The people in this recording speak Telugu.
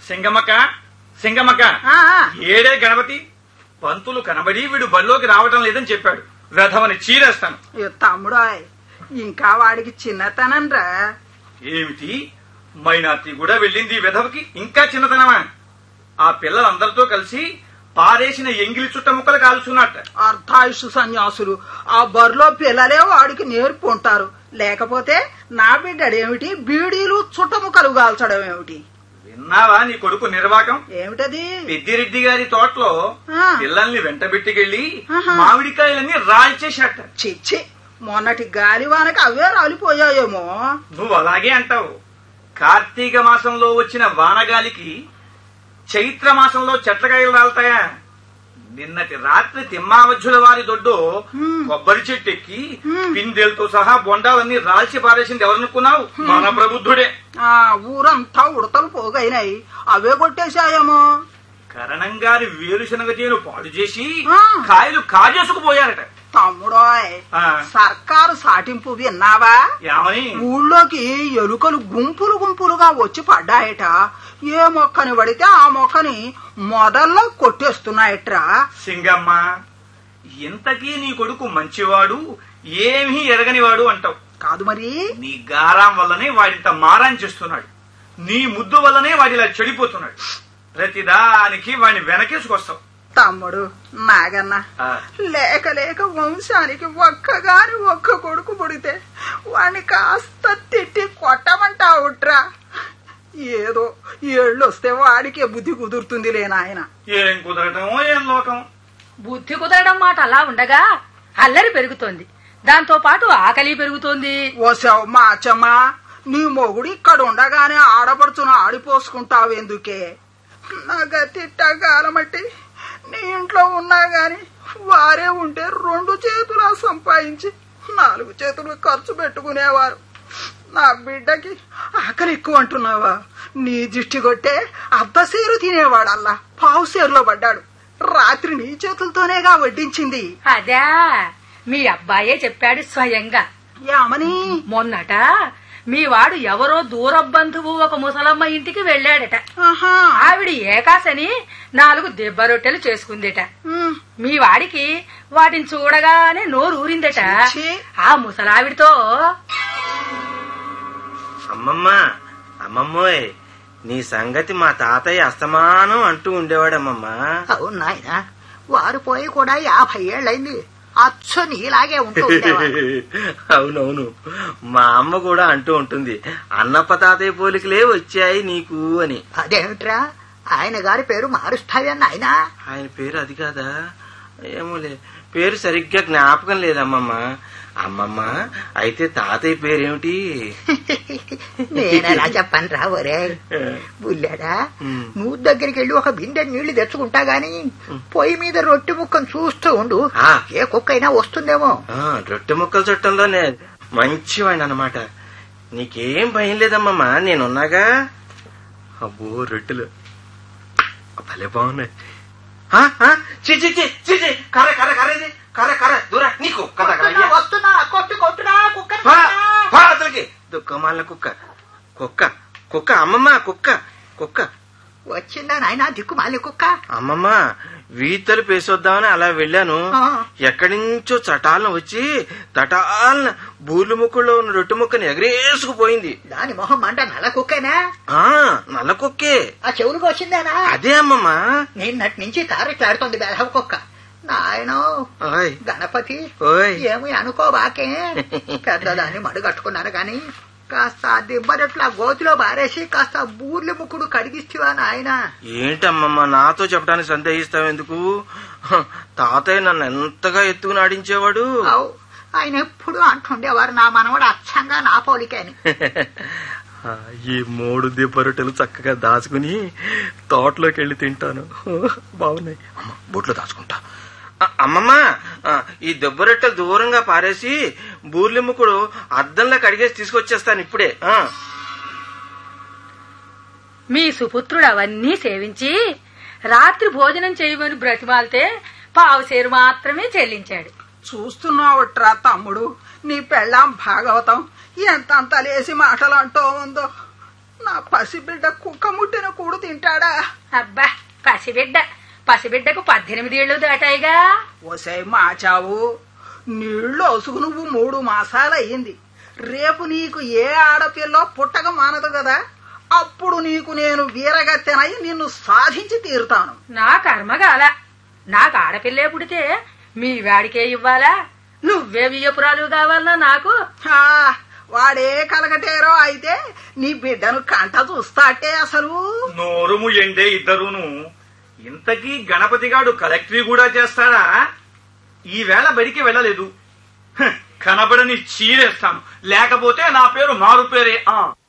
సింగమక్క సింగమక్క ఆ, ఆ. ఏడే గణపతి పంతులు కనబడి వీడు బళ్ళోకి రావటం లేదని చెప్పాడు రథమని చీరేస్తాను ఏ తమ్ముడోయ్ ఇంకా వాడికి చిన్నతనం రా ఏమిటి మైనార్టీ కూడా వెళ్ళింది ఈ వెధవకి ఇంకా చిన్నతనమా ఆ పిల్లలందరితో కలిసి పారేసిన ఎంగిలి చుట్ట ముక్కలు కాల్చున్నట్ట అర్ధాయుష్ సన్యాసులు ఆ బరిలో పిల్లలే వాడికి నేర్పుంటారు లేకపోతే నా బిడ్డడేమిటి బీడీలు చుట్టముక్కలు కాల్చడం ఏమిటి విన్నావా నీ కొడుకు నిర్వాకం ఏమిటది పెద్దిరెడ్డి గారి తోటలో ఆ. పిల్లల్ని వెంటబెట్టుకెళ్లి ఆహా. మామిడికాయలన్నీ రాల్చేశాట చిచ్చి మొన్నటి గాలివానకి అవే రాలిపోయాయేమో నువ్వు అలాగే అంటావు కార్తీక మాసంలో వచ్చిన వానగాలికి చైత్ర మాసంలో చెట్లకాయలు రాలుతాయా నిన్నటి రాత్రి తిమ్మావజ్జుల వారి దొడ్డు హ్మ్. కొబ్బరి చెట్టు ఎక్కి హ్మ్. పిందెలతో సహా బొండాలన్నీ రాల్చి పారేసింది ఎవరనుకున్నావు మన ప్రబుద్ధుడే ఆ ఊరంతా ఉడతలు పోగైనాయి అవే కొట్టేశాయేమో కరణం గారి వేరుశనగ చేను పాడు చేసి ఆ. కాయలు కాజేసుకుపోయారట తమ్ముడోయ్ ఆ. సర్కారు సాటింపు విన్నావా ఏమని ఊళ్ళోకి ఎలుకలు గుంపులు గుంపులుగా వచ్చి పడ్డాయట ఏ మొక్కని పడితే ఆ మొక్కని మొదల్లో కొట్టేస్తున్నాయట్రా సింగమ్మ ఇంతకీ నీ కొడుకు మంచివాడు ఏమీ ఎరగనివాడు అంటావు కాదు మరి నీ గారాం వల్లనే వాడింత మారాన్ చేస్తున్నాడు నీ ముద్దు వల్లనే వాడిలా చెడిపోతున్నాడు ప్రతిదానికి వాడిని వెనకేసుకొస్తావు తమ్ముడు నాగన్న ఆ, లేక లేక వంశానికి ఒక్కగాని ఒక్క కొడుకు పుడితే వాణ్ణి కాస్త తిట్టి కొట్టమంటావుట్రా ఏదో ఏళ్ళొస్తే వాడికే బుద్ధి కుదురుతుంది నాయన ఏం కుదరటమో ఏం లోకం బుద్ధి కుదరడం మాట అలా ఉండగా అల్లరి పెరుగుతోంది దాంతో పాటు ఆకలి పెరుగుతోంది ఓసావు మాచమ్మా నీ మొగుడు ఇక్కడ ఉండగానే ఆడపడుచును ఆడిపోసుకుంటావెందుకే నా గతిట్టగాలమట్టి నీ ఇంట్లో ఉన్నా గాని వారే ఉంటే రెండు చేతులా సంపాదించి నాలుగు చేతులు ఖర్చు పెట్టుకునేవారు నా బిడ్డకి ఆకలి ఎక్కువ అంటున్నావా నీ దిష్టి కొట్టే అద్దసేరు తినేవాడల్లా పావు సేరులో పడ్డాడు రాత్రి నీ చేతులతోనేగా వడ్డించింది అదా మీ అబ్బాయే చెప్పాడు స్వయంగా యామని మొన్నట మీ వాడు ఎవరో దూర బంధువు ఒక ముసలమ్మ ఇంటికి వెళ్ళాడట ఆహా ఆవిడ ఏకాశని నాలుగు దెబ్బ రొట్టెలు చేసుకుందిట ఉమ్. మీ వాడికి వాటిని చూడగానే నోరు ఊరిందట ఛీ. ఆ ముసలావిడితో అమ్మమ్మ అమ్మమ్మోయ్ నీ సంగతి మా తాతయ్య అస్తమానం అంటూ ఉండేవాడమ్మమ్మ అవును నాయన వారు పోయి కూడా యాభై ఏళ్ళైంది అచ్చు నీలాగే ఉంటూ ఉండేవాడు అవునవును మా అమ్మ కూడా అంటూ ఉంటుంది అన్నప్ప తాతయ్య పోలికలే వచ్చాయి నీకు అని అదేమిట్రా ఆయన గారి పేరు మారుస్తావే నాయన ఆయన పేరు అది కాదా ఏమోలే పేరు సరిగ్గా జ్ఞాపకం లేదమ్మమ్మ అమ్మమ్మ అయితే తాతయ్య పేరేమిటి నేనెలా చెప్పను రా ఒరే బుల్లాడా ఉమ్. నువ్వు దగ్గరికి వెళ్ళి ఒక బిందె నీళ్లు తెచ్చుకుంటా గాని పొయ్యి మీద రొట్టె ముక్కను చూస్తూ ఉండు ఆ. ఏ కుక్క అయినా వస్తుందేమో ఆ, రొట్టె ముక్కల చుట్టంలోనే మంచివాడిని అనమాట నీకేం భయం లేదమ్మమ్మ నేనున్నాగా అబ్బో రొట్టెలు భలే బాగున్నాయి ఆ, ఆ, చి, చి, చి, చి, చి, కర్ర కర్ర కర్ర ఇది కర్ర కర్ర దూరా నీకు కథ వస్తున్నా, వస్తున్నా కొట్టు కొట్టురా కుక్కని కొట్టురా. అతనికి దుఃఖమాల కుక్క కుక్క కుక్క అమ్మమ్మ కుక్క కుక్క వచ్చిందా నాయన దిక్కుమాలి కుక్క అమ్మమ్మ వీతలు పేసొద్దామని అలా వెళ్ళాను ఆ. ఎక్కడి నుంచో చటాలను వచ్చి తటాలన బూర్లు ముక్కులో ఉన్న రొట్టె ముక్కని ఎగరేసుకుపోయింది దాని మొహం మంట నల్ల కుక్కేనా ఆ నల్ల కుక్కే ఆ చెవులకు వచ్చిందేనా అదే అమ్మమ్మ నిన్నటి నుంచి తారెట్లాడుతోంది బెదవ కుక్క నాయనో ఓయ్ గణపతి ఓయ్ ఏమి అనుకోబాకే పెద్దదాన్ని మడుగట్టుకున్నారు గాని కాస్త దిబ్బరట్లా గోతిలో బారేసి కాస్త బూర్లు ముక్కుడు కడిగిస్తావా నాయన ఏంటమ్మమ్మ నాతో చెప్పడానికి సందేహిస్తావు ఎందుకు హ, తాతయ్య నన్ను ఎంతగా ఎత్తుకుని ఆడించేవాడు అవు ఆయన ఎప్పుడు అంటుండేవారు నా మనవడు అచ్చంగా నా పోలికే అని ఆ, ఈ మూడు దీప రొట్టెలు చక్కగా దాచుకుని తోటలోకి వెళ్ళి తింటాను బాగున్నాయి అమ్మ బొట్లో దాచుకుంటా ఆ, అమ్మమ్మ ఆ, ఈ దెబ్బ రొట్టెలు దూరంగా పారేసి బూర్లిమ్ముకుడు అద్దంలో కడిగేసి తీసుకొచ్చేస్తాను ఇప్పుడే ఆ. మీ సుపుత్రుడు అవన్నీ సేవించి రాత్రి భోజనం చేయమని బ్రతిమాలితే పావుసేరు మాత్రమే చెల్లించాడు చూస్తున్నావుట్రా తమ్ముడు నీ పెళ్ళాం భాగవతం ఎంతంత లేసి మాటలు అంటూ ఉందో నా పసిబిడ్డ కుక్క ముట్టిన కూడు తింటాడా అబ్బా పసిబిడ్డ పసిబిడ్డకు పద్దెనిమిది ఏళ్ళు దాటాయిగా ఒసై మాచావు నీళ్లు ఒసుగు నువ్వు మూడు మాసాలయ్యింది రేపు నీకు ఏ ఆడపిల్లో పుట్టక మానదు కదా అప్పుడు నీకు నేను వీరగత్తెనై నిన్ను సాధించి తీరుతాను నా కర్మగాల నాకు ఆడపిల్లే పుడితే మీ వాడికే ఇవ్వాలా నువ్వే వియ్యపురాలు కావాలన్నా నాకు ఆ, వాడే కలగటేరో అయితే నీ బిడ్డను కంట చూస్తాటే అసలు నోరుము ఎండే ఇద్దరును ఇంతకీ గణపతిగాడు కలెక్టరీ కూడా చేస్తాడా ఈవేళ బడికి వెళ్ళలేదు హ, కనబడని చీరేస్తాను లేకపోతే నా పేరు మారు పేరే ఆ